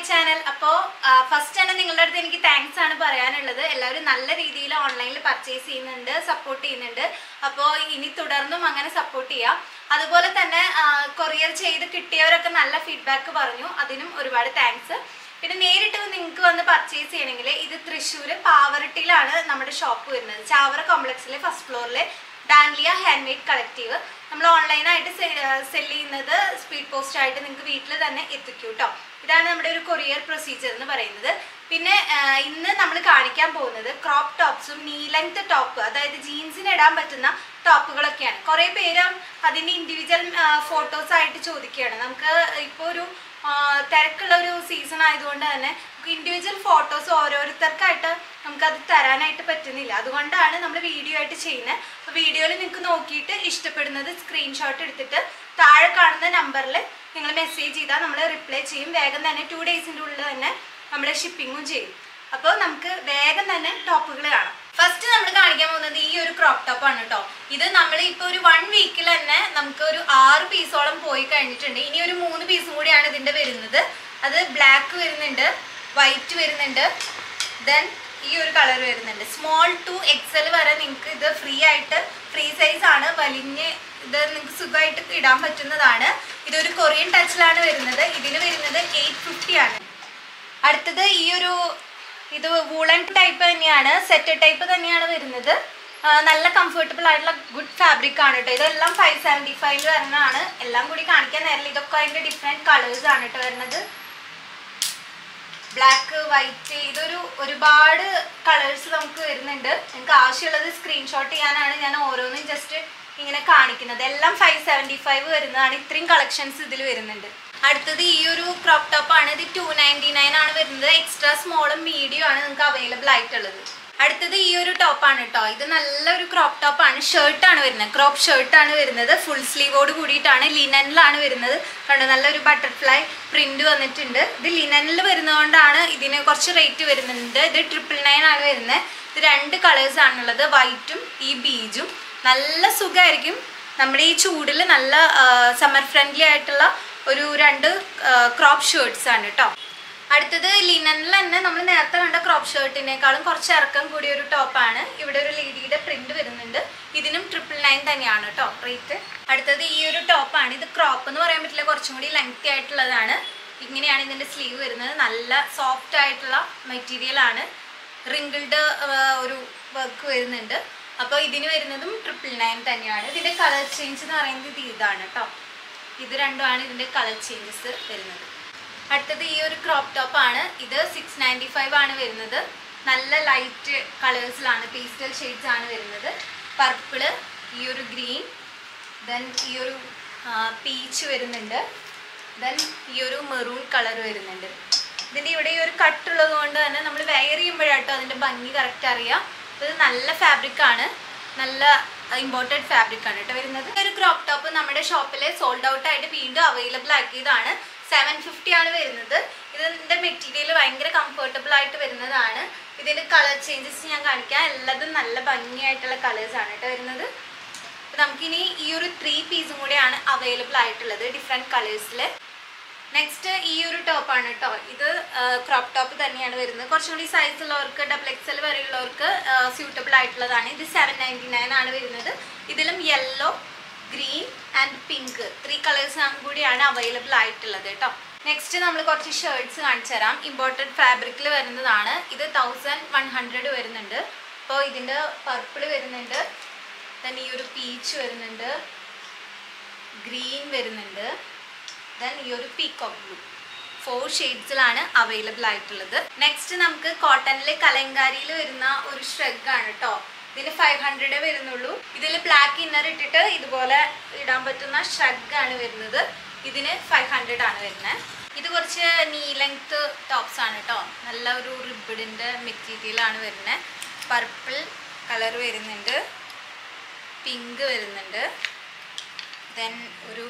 channel അപ്പോൾ first തന്നെ നിങ്ങളുടെ അടുത്ത് എനിക്ക് താങ്ക്സ് ആണ് പറയാനുള്ളത് എല്ലാവരും നല്ല രീതിയിൽ ഓൺലൈനിൽ പർച്ചേസ് ചെയ്യുന്നുണ്ട് സപ്പോർട്ട് ചെയ്യുന്നുണ്ട് അപ്പോൾ ഇനി തുടർന്നും അങ്ങനെ സപ്പോർട്ട് ചെയ്യാം അതുപോലെ തന്നെ കൊറിയർ ചെയ്ത് കിട്ടിയവരൊക്കെ നല്ല ഫീഡ്ബാക്ക് പറഞ്ഞു അതിനും ഒരുപാട് താങ്ക്സ് പിന്നെ നേരിട്ട് നിങ്ങൾക്ക് വന്ന് പർച്ചേസ് ചെയ്യണമെങ്കിൽ ഇത് തൃശ്ശൂർ പാവറട്ടിയിലാണ് നമ്മുടെ ഷോപ്പ് വരുന്നത് ചാവറ കോംപ്ലക്സിലെ ഫസ്റ്റ് ഫ്ലോറിലെ ഡാൻലിയ ഹാൻഡ് മെയ്ഡ് കളക്റ്റീവ് നമ്മൾ ഓൺലൈനായിട്ട് സെല് ചെയ്യുന്നത് സ്പീഡ് പോസ്റ്റ് ആയിട്ട് നിങ്ങൾക്ക് വീട്ടിൽ തന്നെ എത്തിക്കും കേട്ടോ ഇതാണ് നമ്മുടെ ഒരു കൊറിയർ പ്രൊസീജിയർ എന്ന് പറയുന്നത് പിന്നെ ആ, ഇന്ന് നമ്മൾ കാണിക്കാൻ പോകുന്നത് ക്രോപ്പ് ടോപ്സും നീ ലെങ്ത് ടോപ്പ് അതായത് ജീൻസിന് ഇടാൻ പറ്റുന്ന ടോപ്പുകളൊക്കെയാണ് കുറേ പേര് അതിൻ്റെ ഇൻഡിവിജ്വൽ ഫോട്ടോസ് ആയിട്ട് ചോദിക്കുകയാണ് നമുക്ക് ഇപ്പോൾ ഒരു ആ, തിരക്കുള്ള ഒരു സീസൺ ആയതുകൊണ്ട് തന്നെ ഇൻഡിവിജ്വൽ ഫോട്ടോസ് ഓരോരുത്തർക്കായിട്ട് നമുക്കത് തരാനായിട്ട് പറ്റുന്നില്ല അതുകൊണ്ടാണ് നമ്മൾ വീഡിയോ ആയിട്ട് ചെയ്യുന്നത് അപ്പോൾ വീഡിയോയിൽ നിങ്ങൾക്ക് നോക്കിയിട്ട് ഇഷ്ടപ്പെടുന്നത് സ്ക്രീൻഷോട്ട് എടുത്തിട്ട് താഴെ കാണുന്ന നമ്പറിൽ നിങ്ങൾ മെസ്സേജ് ചെയ്താൽ നമ്മൾ റിപ്ലൈ ചെയ്യും വേഗം തന്നെ ടു ഡേയ്സിൻ്റെ ഉള്ളിൽ തന്നെ നമ്മൾ ഷിപ്പിങ്ങും ചെയ്യും അപ്പോൾ നമുക്ക് വേഗം തന്നെ ടോപ്പുകൾ കാണാം ഫസ്റ്റ് നമ്മൾ കാണിക്കാൻ പോകുന്നത് ഈ ഒരു ക്രോപ്പ് ടോപ്പ് ആണ് കേട്ടോ ഇത് നമ്മൾ ഇപ്പോൾ ഒരു വൺ വീക്കിൽ തന്നെ നമുക്ക് ഒരു ആറ് പീസോളം പോയി കഴിഞ്ഞിട്ടുണ്ട് ഇനി ഒരു മൂന്ന് പീസും കൂടിയാണ് ഇതിന്റെ വരുന്നത് അത് ബ്ലാക്ക് വരുന്നുണ്ട് വൈറ്റ് വരുന്നുണ്ട് ദെൻ ഈ ഒരു കളർ വരുന്നുണ്ട് സ്മോൾ ടു എക്സൽ വരെ നിങ്ങൾക്ക് ഇത് ഫ്രീ ആയിട്ട് ഫ്രീ സൈസ് ആണ് വലിഞ്ഞ് ഇത് നിങ്ങൾക്ക് സുഖമായിട്ട് ഇടാൻ പറ്റുന്നതാണ് ഇതൊരു കൊറിയൻ ടച്ചിലാണ് വരുന്നത് ഇതിന് വരുന്നത് എയ്റ്റ് ഫിഫ്റ്റി ആണ് അടുത്തത് ഈ ഒരു ഇത് വൂളൻ ടൈപ്പ് തന്നെയാണ് സെറ്റ് ടൈപ്പ് തന്നെയാണ് വരുന്നത് ആ, നല്ല കംഫർട്ടബിൾ ആയിട്ടുള്ള ഗുഡ് ഫാബ്രിക് ആണ് കേട്ടോ ഇതെല്ലാം ഫൈവ് സെവൻറ്റി ഫൈവിൽ വരുന്നതാണ് എല്ലാം കൂടി കാണിക്കാൻ നേരില്ല ഇതൊക്കെ അതിന്റെ ഡിഫറെന്റ് കളേഴ്സ് ആണ് കേട്ടോ വരുന്നത് ബ്ലാക്ക് വൈറ്റ് ഇതൊരു ഒരുപാട് കളേഴ്സ് നമുക്ക് വരുന്നുണ്ട് നിങ്ങൾക്ക് ആവശ്യമുള്ളത് സ്ക്രീൻഷോട്ട് ചെയ്യാനാണ് ഞാൻ ഓരോന്നും ജസ്റ്റ് ഇങ്ങനെ കാണിക്കുന്നത് എല്ലാം ഫൈവ് സെവൻറ്റി ഫൈവ് വരുന്നതാണ് ഇത്രയും കളക്ഷൻസ് ഇതിൽ വരുന്നുണ്ട് അടുത്തത് ഈ ഒരു ക്രോപ്പ് ടോപ്പ് ആണ് ഇത് ടു നയൻറ്റി നയൻ ആണ് വരുന്നത് എക്സ്ട്രാ സ്മോളും മീഡിയം ആണ് നിങ്ങൾക്ക് അവൈലബിൾ ആയിട്ടുള്ളത് അടുത്തത് ഈ ഒരു ടോപ്പാണ് കേട്ടോ ഇത് നല്ലൊരു ക്രോപ്പ് ടോപ്പാണ് ഷർട്ടാണ് വരുന്നത് ക്രോപ്പ് ഷർട്ടാണ് വരുന്നത് ഫുൾ സ്ലീവോട് കൂടിയിട്ടാണ് ലിനനിലാണ് വരുന്നത് കണ്ടോ നല്ലൊരു ബട്ടർഫ്ലൈ പ്രിന്റ് വന്നിട്ടുണ്ട് ഇത് ലിനനിൽ വരുന്നതുകൊണ്ടാണ് ഇതിന് കുറച്ച് റേറ്റ് വരുന്നുണ്ട് ഇത് ട്രിപ്പിൾ നയൻ ആണ് വരുന്നത് ഇത് രണ്ട് കളേഴ്സ് ആണുള്ളത് വൈറ്റും ഈ ബീജും നല്ല സുഖമായിരിക്കും നമ്മുടെ ഈ ചൂടിൽ നല്ല സമ്മർ ഫ്രണ്ട്ലി ആയിട്ടുള്ള ഒരു രണ്ട് ക്രോപ്പ് ഷർട്ട്സ് ആണ് കേട്ടോ അടുത്തത് ലിനനിൽ തന്നെ നമ്മൾ നേരത്തെ കണ്ട ക്രോപ്പ് ഷർട്ടിനേക്കാളും കുറച്ച് ഇറക്കം കൂടിയ ഒരു ടോപ്പാണ് ഇവിടെ ഒരു ലേഡിയുടെ പ്രിന്റ് വരുന്നുണ്ട് ഇതിനും ട്രിപ്പിൾ നയൻ തന്നെയാണ് കേട്ടോ റേറ്റ് അടുത്തത് ഈ ഒരു ടോപ്പാണ് ഇത് ക്രോപ്പ് എന്ന് പറയാൻ പറ്റില്ല കുറച്ചും കൂടി ലെങ്തി ആയിട്ടുള്ളതാണ് ഇങ്ങനെയാണ് ഇതിന്റെ സ്ലീവ് വരുന്നത് നല്ല സോഫ്റ്റ് ആയിട്ടുള്ള മെറ്റീരിയൽ ആണ് റിങ്കിൾഡ് ഒരു വർക്ക് വരുന്നുണ്ട് അപ്പോൾ ഇതിന് വരുന്നതും ട്രിപ്പിൾ നയൻ തന്നെയാണ് ഇതിന്റെ കളർ ചേഞ്ച് എന്ന് പറയുന്നത് ഇത് ഇതാണ് കേട്ടോ ഇത് രണ്ടുമാണ് ഇതിന്റെ കളർ ചേഞ്ചസ് വരുന്നത് അടുത്തത് ഈ ഒരു ക്രോപ്പ് ടോപ്പ് ആണ് ഇത് സിക്സ് നയൻറ്റി ഫൈവ് ആണ് വരുന്നത് നല്ല ലൈറ്റ് കളേഴ്സിലാണ് പേസ്റ്റൽ ഷെയ്ഡ്സ് ആണ് വരുന്നത് പർപ്പിള് ഈ ഒരു ഗ്രീൻ ദെൻ ഈ ഒരു പീച്ച് വരുന്നുണ്ട് ദെൻ ഈ ഒരു മെറൂൺ കളർ വരുന്നുണ്ട് ഇതിൻ്റെ ഇവിടെ ഈ ഒരു കട്ടുള്ളത് കൊണ്ട് തന്നെ നമ്മൾ വെയർ ചെയ്യുമ്പോഴാട്ടോ അതിൻ്റെ ഭംഗി കറക്റ്റ് അറിയാം ഇത് നല്ല ഫാബ്രിക് ആണ് നല്ല ഇമ്പോർട്ടഡ് ഫാബ്രിക് ആണ് കേട്ടോ വരുന്നത് ഈ ഒരു ക്രോപ്പ് ടോപ്പ് നമ്മുടെ ഷോപ്പിൽ സോൾഡ് ഔട്ട് ആയിട്ട് വീണ്ടും അവൈലബിൾ ആക്കിയതാണ് സെവൻ ഫിഫ്റ്റി ആണ് വരുന്നത് ഇതിന്റെ മെറ്റീരിയൽ ഭയങ്കര കംഫർട്ടബിൾ ആയിട്ട് വരുന്നതാണ് ഇതിന്റെ കളർ ചേഞ്ചസ് ഞാൻ കാണിക്കാം എല്ലാതും നല്ല ഭംഗിയായിട്ടുള്ള കളേഴ്സ് ആണ് കേട്ടോ വരുന്നത് അപ്പൊ നമുക്കിനി ഈ ഒരു ത്രീ പീസും കൂടെയാണ് അവൈലബിൾ ആയിട്ടുള്ളത് ഡിഫറെന്റ് കളേഴ്സിൽ നെക്സ്റ്റ് ഈ ഒരു ടോപ്പാണ് കേട്ടോ ഇത് ക്രോപ്പ് ടോപ്പ് തന്നെയാണ് വരുന്നത് കുറച്ചും കൂടി സൈസ് ഉള്ളവർക്ക് ഡബിൾ എക്സൽ വരെയുള്ളവർക്ക് സ്യൂട്ടബിൾ ആയിട്ടുള്ളതാണ് ഇത് സെവൻ നയൻറ്റി നയൻ ആണ് വരുന്നത് ഇതിലും yellow green and pink three colours കൂടിയാണ് അവൈലബിൾ ആയിട്ടുള്ളത് കേട്ടോ നെക്സ്റ്റ് നമ്മൾ കുറച്ച് ഷർട്ട്സ് കാണിച്ചു തരാം ഇമ്പോർട്ടഡ് ഫാബ്രിക്കിൽ വരുന്നതാണ് ഇത് തൗസൻഡ് വൺ ഹൺഡ്രഡ് വരുന്നുണ്ട് അപ്പോൾ ഇതിൻ്റെ പർപ്പിൾ വരുന്നുണ്ട് ദെൻ ഈ ഒരു പീച്ച് വരുന്നുണ്ട് ഗ്രീൻ വരുന്നുണ്ട് ദെൻ ഈ ഒരു പീക്കോക്ക് ബ്ലൂ ഫോർ ഷെയ്ഡ്സിലാണ് അവൈലബിൾ ആയിട്ടുള്ളത് നെക്സ്റ്റ് നമുക്ക് കോട്ടണിൽ കലങ്കാരിയിൽ വരുന്ന ഒരു ഷ്രഗ് ആണ് കേട്ടോ ഇതിന് ഫൈവ് ഹൺഡ്രഡേ വരുന്നുള്ളൂ ഇതിൽ ബ്ലാക്ക് ഇന്നർ ഇട്ടിട്ട് ഇതുപോലെ ഇടാൻ പറ്റുന്ന ഷ്രഗ് ആണ് വരുന്നത് ഇതിന് ഫൈവ് ഹൺഡ്രഡ് ആണ് വരുന്നത് ഇത് കുറച്ച് നീ ലെങ്ത് ടോപ്സ് ആണ് കേട്ടോ നല്ല ഒരു റിബിഡിൻ്റെ മെറ്റീരിയൽ ആണ് വരുന്നത് പർപ്പിൾ കളർ വരുന്നുണ്ട് പിങ്ക് വരുന്നുണ്ട് ദെൻ ഒരു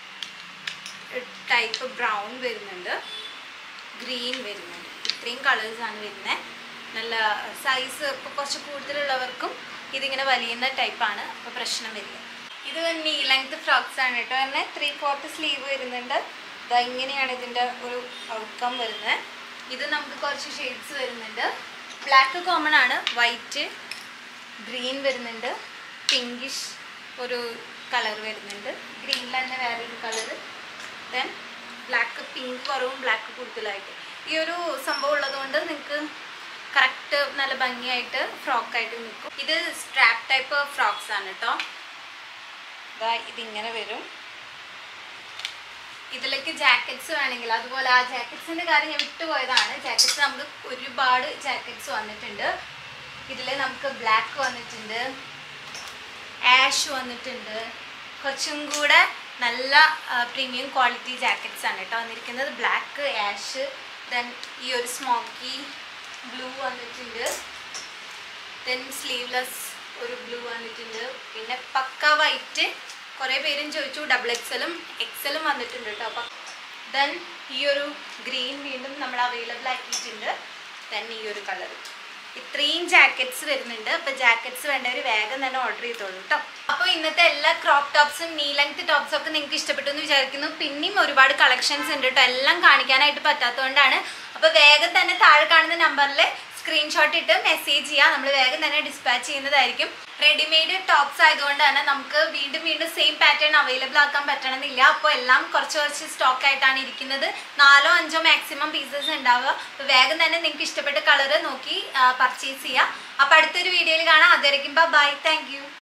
ടൈപ്പ് ബ്രൗൺ വരുന്നുണ്ട് ഗ്രീൻ വരുന്നുണ്ട് ഇത്രയും കളേഴ്സാണ് വരുന്നത് നല്ല സൈസ് ഇപ്പോൾ കുറച്ച് കൂടുതലുള്ളവർക്കും ഇതിങ്ങനെ വലിയുന്ന ടൈപ്പാണ് അപ്പോൾ പ്രശ്നം വരില്ല ഇത് നീ ലെങ്ത് ഫ്രോക്സ് ആണ് കേട്ടോ തന്നെ ത്രീ ഫോർത്ത് സ്ലീവ് വരുന്നുണ്ട് ഇതാ ഇങ്ങനെയാണ് ഇതിൻ്റെ ഒരു ഔട്ട്കം വരുന്നത് ഇത് നമുക്ക് കുറച്ച് ഷെയ്ഡ്സ് വരുന്നുണ്ട് ബ്ലാക്ക് കോമൺ ആണ് വൈറ്റ് ഗ്രീൻ വരുന്നുണ്ട് പിങ്കിഷ് ഒരു കളർ വരുന്നുണ്ട് ഗ്രീനിൽ തന്നെ വേറൊരു കളർ ദെൻ ബ്ലാക്ക് പിങ്ക് കുറവും ബ്ലാക്ക് കൂടുതലായിട്ട് ഈ ഒരു സംഭവം ഉള്ളതുകൊണ്ട് നിങ്ങൾക്ക് കറക്റ്റ് നല്ല ഭംഗിയായിട്ട് ഫ്രോക്കായിട്ട് നിൽക്കും ഇത് സ്ട്രാപ്പ് ടൈപ്പ് ഫ്രോക്സ് ആണ് കേട്ടോ ഇതാ ഇതിങ്ങനെ വരും ഇതിലേക്ക് ജാക്കറ്റ്സ് വേണമെങ്കിൽ അതുപോലെ ആ ജാക്കറ്റ്സിന്റെ കാര്യം ഞാൻ വിട്ടുപോയതാണ് ജാക്കറ്റ്സ് നമുക്ക് ഒരുപാട് ജാക്കറ്റ്സ് വന്നിട്ടുണ്ട് ഇതിൽ നമുക്ക് ബ്ലാക്ക് വന്നിട്ടുണ്ട് ആഷ് വന്നിട്ടുണ്ട് കുറച്ചും കൂടെ നല്ല പ്രീമിയം ക്വാളിറ്റി ജാക്കറ്റ്സ് ആണ് കേട്ടോ വന്നിരിക്കുന്നത് ബ്ലാക്ക് ആഷ് ദെൻ ഈ ഒരു സ്മോക്കി ബ്ലൂ വന്നിട്ടുണ്ട് ദെൻ സ്ലീവ്ലെസ് ഒരു ബ്ലൂ വന്നിട്ടുണ്ട് പിന്നെ പക്ക വൈറ്റ് കുറേ പേരും ചോദിച്ചു ഡബിൾ എക്സലും എക്സലും വന്നിട്ടുണ്ട് കേട്ടോ അപ്പം ദെൻ ഈ ഒരു ഗ്രീൻ വീണ്ടും നമ്മൾ അവൈലബിൾ ആക്കിയിട്ടുണ്ട് ദെൻ ഈ ഒരു കളർ ഇത്രയും ജാക്കറ്റ്സ് വരുന്നുണ്ട് അപ്പൊ ജാക്കറ്റ്സ് വേണ്ടവർ വേഗം തന്നെ ഓർഡർ ചെയ്തോളൂ കേട്ടോ അപ്പോൾ ഇന്നത്തെ എല്ലാ ക്രോപ്പ് ടോപ്സും നീ ലെങ്ത് ടോപ്സും ഒക്കെ നിങ്ങൾക്ക് ഇഷ്ടപ്പെട്ടു എന്ന് വിചാരിക്കുന്നു പിന്നെയും ഒരുപാട് കളക്ഷൻസ് ഉണ്ട് കേട്ടോ എല്ലാം കാണിക്കാനായിട്ട് പറ്റാത്തതുകൊണ്ടാണ് അപ്പോൾ വേഗം തന്നെ താഴെ കാണുന്ന നമ്പറിൽ സ്ക്രീൻഷോട്ട് ഇട്ട് മെസ്സേജ് ചെയ്യുക നമ്മൾ വേഗം തന്നെ ഡിസ്പാച്ച് ചെയ്യുന്നതായിരിക്കും റെഡിമെയ്ഡ് ടോപ്സ് ആയതുകൊണ്ട് തന്നെ നമുക്ക് വീണ്ടും വീണ്ടും സെയിം പാറ്റേൺ അവൈലബിൾ ആക്കാൻ പറ്റണമെന്നില്ല അപ്പോൾ എല്ലാം കുറച്ച് കുറച്ച് സ്റ്റോക്ക് ആയിട്ടാണ് ഇരിക്കുന്നത് നാലോ അഞ്ചോ മാക്സിമം പീസസ് ഉണ്ടാവുക അപ്പോൾ വേഗം തന്നെ നിങ്ങൾക്ക് ഇഷ്ടപ്പെട്ട കളർ നോക്കി പർച്ചേസ് ചെയ്യുക അപ്പോൾ അടുത്തൊരു വീഡിയോയിൽ കാണാം അതുവരെയ്ക്കും ബൈ താങ്ക് യു